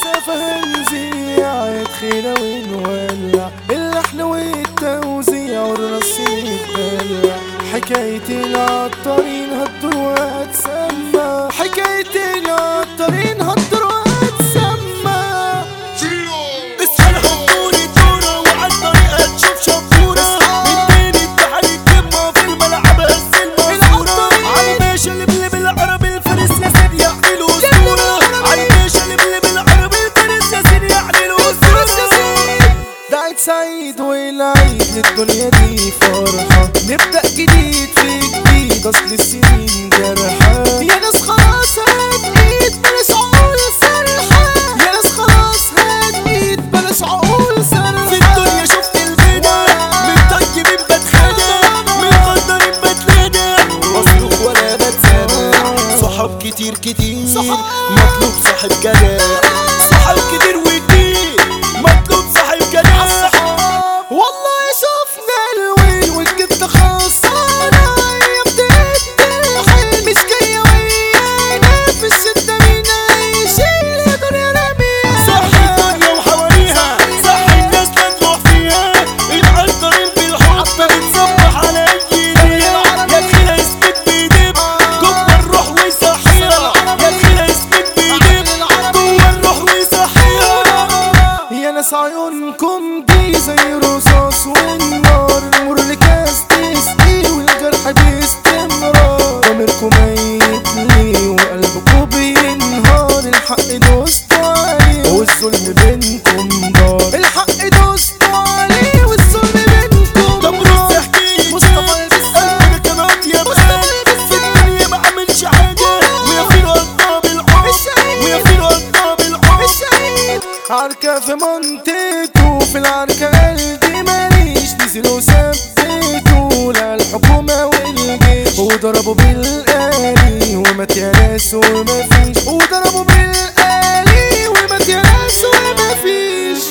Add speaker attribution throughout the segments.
Speaker 1: عالسقف هنزيع يدخل ونولع اللحن والتوزيع والرص يتدلع حكاية العطارين هتدور وهتسمع حكاية العطارين هتدور وهتسمع
Speaker 2: اصحى الهبوني دورة وعلى الطريقة تشوف شبورة من بين التحري الكمة في الملعب هز الماسورة على الباشا اللي بلي بالعربي الفارس ياسين يعملوا اسطورة على الباشا اللي بلي بالعربي الفارس ياسين يعملوا اسطورة
Speaker 1: ده عيد سعيد والعيد للدنيا دي فرحة نبدأ جديد في جديد أصل السنين جرحة يا ناس خلاص هتجيد بلاش عقول سرحة يا ناس خلاص هتجيد بلاش عقول سرحة
Speaker 2: في الدنيا شفت الغنى من طيبين بتخانق من غدارين بتلاقى مصروف ولا بتسامع صحاب كتير كتير مطلوب صاحب جدع صحاب كتير وكتير مطلوب صاحب جدع
Speaker 1: والله شفنا الويل والجد خلصانة يا بتتحل مش جاية ويانا في الشدة مين هيشيل يا دنيا رمية
Speaker 2: صح الدنيا وحواليها صح الناس لا تروح فيها العنطرين بالحب بتصبح على اي دنيا يا تخيلها يثبت بيدب جوه الروح ويصحيها يا تخيلها يثبت بيدب جوه الروح ويصحيها
Speaker 1: يا ناس عيونكم دي زي رصاص والنار المر اللي كاس تسقي والجرح باستمرار ضميركم ميت ليه وقلبكم بينهار الحق دوست عليه والظلم بينكم دار الحق دوست عليه والظلم بينكم
Speaker 2: طب
Speaker 1: دار
Speaker 2: رد احكي
Speaker 1: مصطفى البسام
Speaker 2: قلبي كانت يا بقى في الدنيا ما عملش حاجة ويا فين قضى بالحب ويا فين قضى بالحب
Speaker 1: الشهيد عركة في منطقته في العركة قلبي ماليش نزل وثبته لا الحكومة والجيش وضربوا بالآلي ومات يا ناس ومفيش وضربوا بالآلي ومات يا ناس ومفيش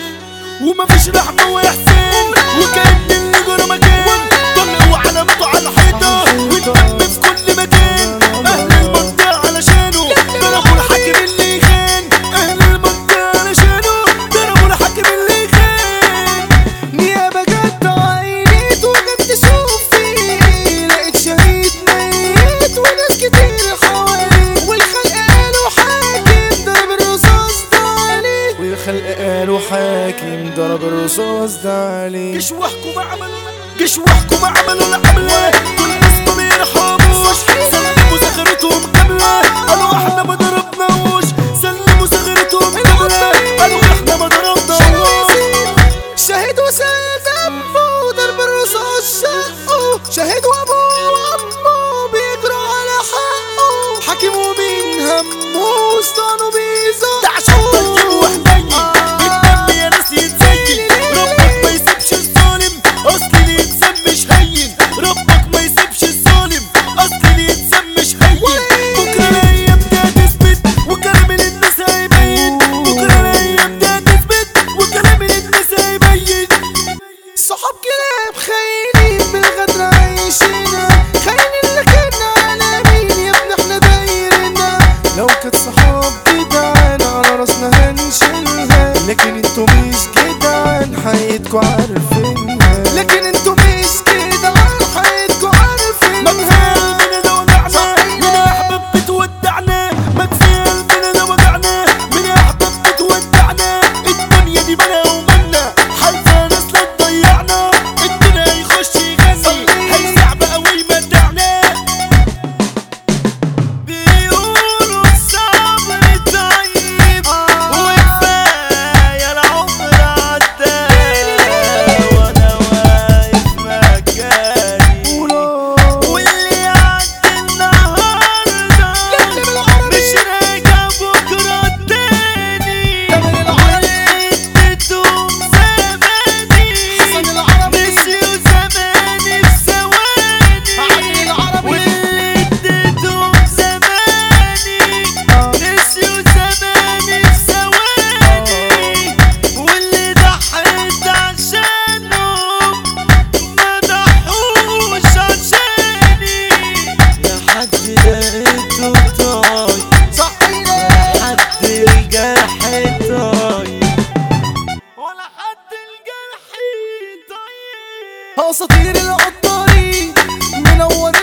Speaker 2: ومفيش رحمة وإحسان وكأن اللي جرى مكان طلع وعلامته على الحيطة والدم في كل مكان أهل المنطقة علشانه ضربوا الحاكم اللي خان أهل المنطقة علشانه ضربوا الحاكم اللي خان
Speaker 1: نيابة جت عينيت وجت تشوف فيه لقيت شهيد ميت وناس كتير حواليه والخلق قالوا حاكم ضرب الرصاص ده عليه والخلق قالوا حاكم ضرب الرصاص ده عليه
Speaker 2: جيش وحكم عمل جيش وحكم عملوا العملة دول ناس ما بيرحموش سلموا زغرتهم كاملة قالوا احنا ما ضربناوش سلموا زغرتهم كاملة قالوا احنا ما ضربناوش
Speaker 1: شهيد وسال دمه ضرب الرصاص شقه شهيد وابوه وامه بيجروا على حقه حاكم ومين همه وسطانه
Speaker 2: ده عشان طيب
Speaker 1: بيزقه
Speaker 2: وحنين الدم يا ناس يتزين ربك ما يسيبش الظالم اصل اللي يتسم مش هين ربك ما يسيبش الظالم اصل اللي يتسم مش هين بكره الايام دي هتثبت وكلام الناس هيبين بكره الايام دي هتثبت وكلام الناس هيبين
Speaker 1: صحاب كلاب خاينين بالغدر عايشينا خاينين لكن على مين يا ابني احنا دايرنا لو كانت صحاب جدعان على راسنا هنشيلها لكن انتوا مش جدعان حياتكوا عارفينها لكن انتوا مش جدعان حياتكوا
Speaker 2: ما
Speaker 1: عارفينها
Speaker 2: كفايه قلبنا ده وجعنا من احباب بتودعنا ما كفايه قلبنا ده وجعنا من احباب بتودعنا الدنيا دي بلا ومنا حالفه ناس لا تضيعنا الدنيا يخش
Speaker 1: اساطير العطارين منور